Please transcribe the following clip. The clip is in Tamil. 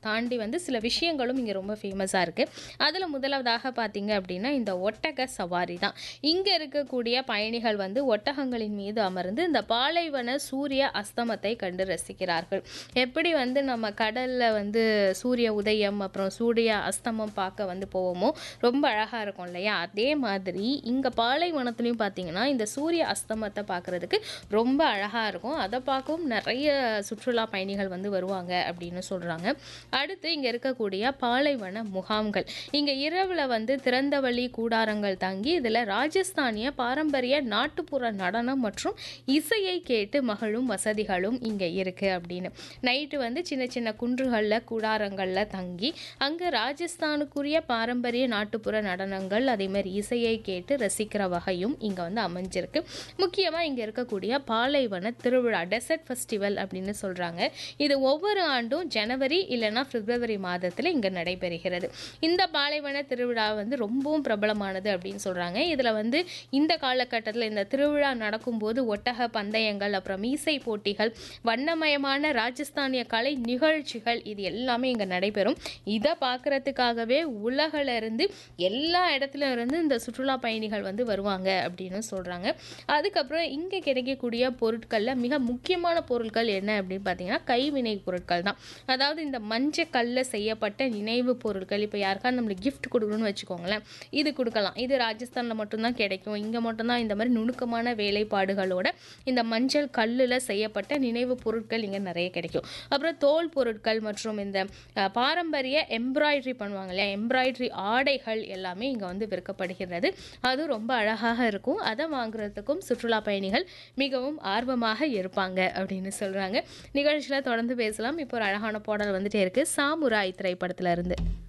தாண்டி வந்து சில விஷயங்களும் இங்கே ரொம்ப ஃபேமஸாக இருக்குது அதில் முதலாவதாக பார்த்தீங்க அப்படின்னா இந்த ஒட்டக சவாரி தான் இங்கே இருக்கக்கூடிய பயணிகள் வந்து ஒட்டகங்களின் மீது அமர்ந்து இந்த பாலைவன சூரிய அஸ்தமத்தை கண்டு ரசிக்கிறார்கள் எப்படி வந்து நம்ம கடலில் வந்து சூரிய உதயம் அப்புறம் சூரிய அஸ்தமம் பார்க்க வந்து போவோமோ ரொம்ப அழகாக இருக்கும் இல்லையா அதே மாதிரி இங்கே பாலைவனத்துலேயும் பார்த்தீங்கன்னா இந்த சூரிய அஸ்தமத்தை பார்க்குறதுக்கு ரொம்ப அழகாக இருக்கும் அதை பார்க்கவும் நிறைய சுற்றுலா பயணிகள் வந்து வருவாங்க அப்படின்னு சொல்கிறாங்க அடுத்து இங்கே இருக்கக்கூடிய பாலைவன முகாம்கள் இங்கே இரவில் வந்து திறந்த வழி கூடாரங்கள் தங்கி இதில் ராஜஸ்தானிய பாரம்பரிய நாட்டுப்புற நடனம் மற்றும் இசையை கேட்டு மகிழும் வசதிகளும் இங்கே இருக்குது அப்படின்னு நைட்டு வந்து சின்ன சின்ன குன்றுகளில் கூடாரங்களில் தங்கி அங்கே ராஜஸ்தானுக்குரிய பாரம்பரிய நாட்டுப்புற நடனங்கள் அதே மாதிரி இசையை கேட்டு ரசிக்கிற வகையும் இங்கே வந்து அமைஞ்சிருக்கு முக்கியமாக இங்கே இருக்கக்கூடிய பாலைவன திருவிழா டெசர்ட் ஃபெஸ்டிவல் அப்படின்னு சொல்கிறாங்க இது ஒவ்வொரு ஆண்டும் ஜனவரி இல்லைன்னா பிப்ரவரி மாதத்தில் இங்கே நடைபெறுகிறது இந்த பாலைவன திருவிழா வந்து ரொம்பவும் பிரபலமானது அப்படின்னு சொல்கிறாங்க இதில் வந்து இந்த காலகட்டத்தில் இந்த திருவிழா நடக்கும்போது ஒட்டக பந்தயங்கள் அப்புறம் மீசை போட்டிகள் வண்ணமயமான ராஜஸ்தானிய கலை நிகழ்ச்சிகள் இது எல்லாமே இங்கே நடைபெறும் இதை பார்க்குறதுக்காகவே உலகில் இருந்து எல்லா இடத்துல இருந்து இந்த சுற்றுலா பயணிகள் வந்து வருவாங்க அப்படின்னு சொல்கிறாங்க அதுக்கப்புறம் இங்கே கிடைக்கக்கூடிய பொருட்களில் மிக முக்கியமான பொருட்கள் என்ன அப்படின்னு பார்த்தீங்கன்னா கைவினை பொருட்கள் தான் அதாவது இந்த மஞ்சள் கல்லில் செய்யப்பட்ட நினைவு பொருட்கள் இப்போ யாருக்காவது நம்மளுக்கு gift கொடுக்கணும்னு வச்சுக்கோங்களேன் இது கொடுக்கலாம் இது ராஜஸ்தானில் மட்டும்தான் கிடைக்கும் இங்கே மட்டும்தான் இந்த மாதிரி நுணுக்கமான வேலைப்பாடுகளோட இந்த மஞ்சள் கல்லில் செய்யப்பட்ட நினைவு பொருட்கள் இங்கே நிறைய கிடைக்கும் அப்புறம் தோல் பொருட்கள் மற்றும் இந்த அஹ், பாரம்பரிய எம்ப்ராய்டரி பண்ணுவாங்க இல்லையா எம்ப்ராய்டரி ஆடைகள் எல்லாமே இங்கே வந்து விற்கப்படுகிறது அது ரொம்ப அழகாக இருக்கும் அதை வாங்குறதுக்கும் சுற்றுலா பயணிகள் மிகவும் ஆர்வமாக இருப்பாங்க அப்படின்னு சொல்கிறாங்க நிகழ்ச்சியில் தொடர்ந்து பேசலாம் இப்போ ஒரு அழகான பாடல் வந்துட்டே இருக்கு சாமுராய் திரைப்படத்துல இருந்து